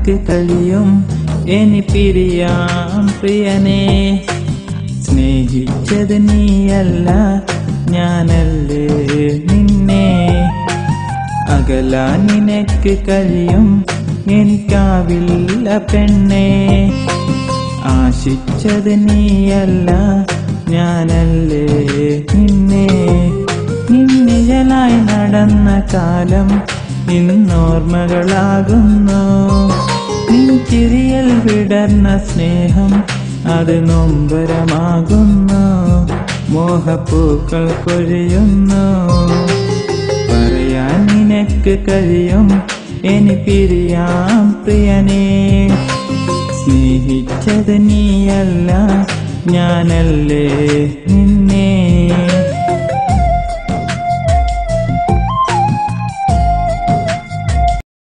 നിനക്ക് കഴിയും എനി പിരിയാം പ്രിയനെ സ്നേഹിച്ചത് നീയല്ല ഞാനല്ലേ നിന്നെ അകലാൻ നിനക്ക് കഴിയും എനിക്കാവില്ല പെണ്ണെ ആശിച്ചത് നീയല്ല ഞാനല്ലേ നിന്നെ നിന്നിഴലായി നടന്ന കാലം ഇന്നോർമ്മകളാകുന്നു നീ ചിരിയൽ വിടർന്ന സ്നേഹം അത് നൊമ്പരമാകുന്നു മോഹപ്പൂക്കൾ കൊഴിയുന്നു പറയാൻ നിനക്ക് കഴിയും എനി പിരിയാം പ്രിയനെ സ്നേഹിച്ചത് നീയല്ല ഞാനല്ലേ നിന്നെ